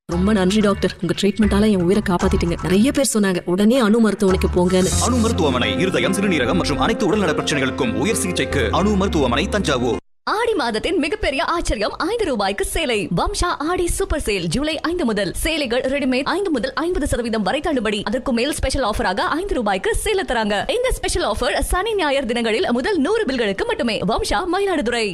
ரொம்ப நன்றி டாக்டர் உங்க ட்ரீட்மெண்டால என் உயிரை காப்பாத்திட்டீங்க நிறைய பேர் சொன்னாங்க உடனே அணு மருத்துவமனைக்கு போங்கன்னு அணு மருத்துவமனை இருதயம் சிறுநீரகம் மற்றும் அனைத்து உடல்நல பிரச்சனைகளுக்கும் உயர் சிகிச்சைக்கு அணு மருத்துவமனை தஞ்சாவூர் ஆடி மாதத்தின் மிகப்பெரிய ஆச்சரியம் ஐந்து ரூபாய்க்கு சேலை வம்சா ஆடி சூப்பர் சேல் ஜூலை ஐந்து முதல் சேலைகள் ரெடிமேட் ஐந்து முதல் ஐம்பது சதவீதம் வரை தள்ளுபடி அதற்கு மேல் ஸ்பெஷல் ஆஃபராக ஐந்து ரூபாய்க்கு சேல தராங்க இந்த ஸ்பெஷல் ஆஃபர் சனி ஞாயிறு தினங்களில் முதல் நூறு பில்களுக்கு மட்டுமே வம்சா மயிலாடுதுறை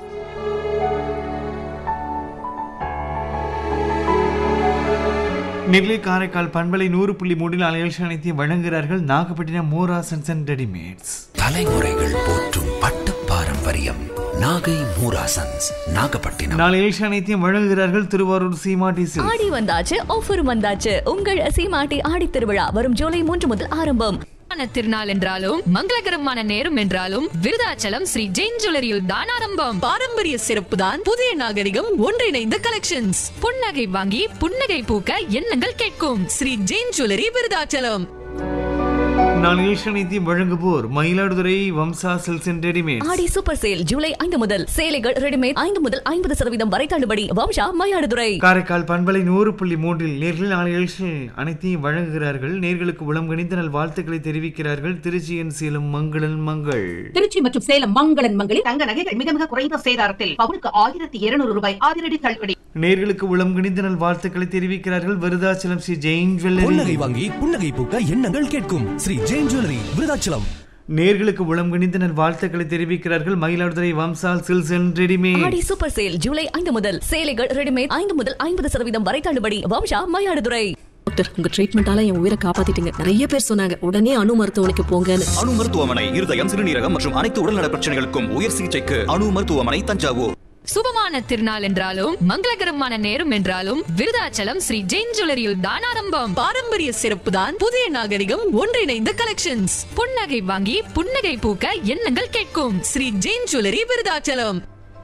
நெல்லை காரைக்கால் பண்பலை நூறு புள்ளி மூடில் அலையல்ஸ் அனைத்தையும் வழங்குகிறார்கள் நாகப்பட்டினம் மோரா சன்ஸ் அண்ட் ரெடிமேட்ஸ் தலைமுறைகள் போற்றும் பட்டு பாரம்பரியம் நாகை மூராசன்ஸ் நாகப்பட்டினம் நாளை எல்ஸ் அனைத்தையும் வழங்குகிறார்கள் திருவாரூர் சீமா டிசி ஆடி வந்தாச்சு ஆஃபர் வந்தாச்சு உங்கள் சீமாட்டி ஆடி திருவிழா வரும் ஜூலை மூன்று முதல் ஆரம்பம் திருநாள் திருநாள் என்றாலும் மங்களகரமான நேரம் என்றாலும் விருதாச்சலம் ஸ்ரீ ஜெயின் ஜுவல்லரியில் தான் ஆரம்பம் பாரம்பரிய சிறப்பு தான் புதிய நாகரிகம் ஒன்றிணைந்த கலெக்ஷன்ஸ் புன்னகை வாங்கி புன்னகை பூக்க எண்ணங்கள் கேட்கும் ஸ்ரீ ஜெயின் ஜுவல்லரி விருதாச்சலம் நாளை எல்ஸ் அனைத்தையும் வழங்குவோர் Mayiladuthurai Vamsa silks and readymades Aadi super sale July ஐந்து முதல் சேலைகள் ரெடிமேட் ஐந்து முதல் ஐம்பது சதவீதம் வரை தள்ளுபடி வம்சா மயிலாடுதுறை காரைக்கால் பண்பலை நூறு புள்ளி மூன்றில் நேர்கள் நாளை எல்ஸ் அனைத்தையும் வழங்குகிறார்கள் நேர்களுக்கு உளம் கணிந்த நல் வாழ்த்துக்களை தெரிவிக்கிறார்கள் திருச்சியின் சேலம் மங்களன் மங்கள் திருச்சி மற்றும் சேலம் மங்களன் மங்களில் தங்க நகைகள் மிக மிக குறைந்த சேதாரத்தில் பவுனுக்கு ஆயிரத்தி இருநூறு ரூபாய் அதிரடி தள்ளுபடி நேர்களுக்கு உளம் கணிந்த நல் வாழ்த்துக்களை தெரிவிக்கிறார்கள் விருதாச்சலம் ஸ்ரீ ஜெயின் புன்னகை ஜுவல்லரி வாங்கி புன்னகை பூக்க எண்ணங்கள் கேட்கும் ஸ்ரீ ஜெயின் ஜுவல்லரி விருதாச்சலம் நேர்களுக்கு உளம் கணிந்த நல் வாழ்த்துக்களை தெரிவிக்கிறார்கள் Mayiladuthurai Vamsa silks and readymade Aadi super sale July ஐந்து முதல் சேலைகள் ரெடிமேட் ஐந்து முதல் ஐம்பது சதவீதம் வரை தள்ளுபடி வம்சா மயிலாடுதுறை டாக்டர் உங்க ட்ரீட்மெண்டால என் உயிரை காப்பாத்திட்டீங்க நிறைய பேர் சொன்னாங்க உடனே அணு மருத்துவமனைக்கு போங்கன்னு அணு மருத்துவமனை இருதயம் சிறுநீரகம் மற்றும் அனைத்து உடல்நல பிரச்சனைகளுக்கும் உயர் சிகிச்சைக்கு அணு மருத்துவமனை தஞ்சாவூர் சுபமான திருநாள் என்றாலும் மங்களகரமான நேரம் என்றாலும் விருதாச்சலம் ஸ்ரீ ஜெயின் ஜுவல்லரியில் தான் ஆரம்பம் பாரம்பரிய சிறப்பு தான் புதிய நாகரிகம் ஒன்றிணைந்த கலெக்ஷன்ஸ் புன்னகை வாங்கி புன்னகை பூக்க எண்ணங்கள் கேட்கும் ஸ்ரீ ஜெயின் ஜுவல்லரி விருதாச்சலம்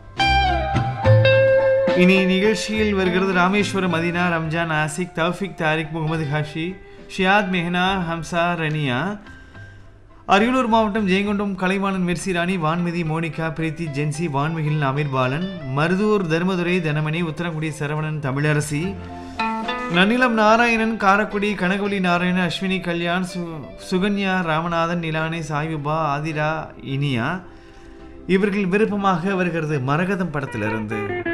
இனி நிகழ்ச்சியில் வருகிறது ராமேஸ்வரம் மதினா ரம்ஜான் ஆசிக் தௌஃபிக் தாரிக் முகமது ஹாஷி ஷியாத் மெஹனா ஹம்சா ரனியா அரியலூர் மாவட்டம் ஜெயங்கொண்டம் கலைவாணன் மெர்சி ராணி வான்மதி மோனிகா பிரீத்தி ஜென்சி வான்மிகில் அமீர் பாலன் மருதூர் தர்மதுரை தனமணி உத்தரங்குடி சரவணன் தமிழரசி நன்னிலம் நாராயணன் காரக்குடி கனகவலி நாராயணன் அஸ்வினி கல்யாண் சு சுகன்யா ராமநாதன் நிலானி சாய்விபா ஆதிரா இனியா இவர்கள் விருப்பமாக வருகிறது மரகதம் படத்திலிருந்து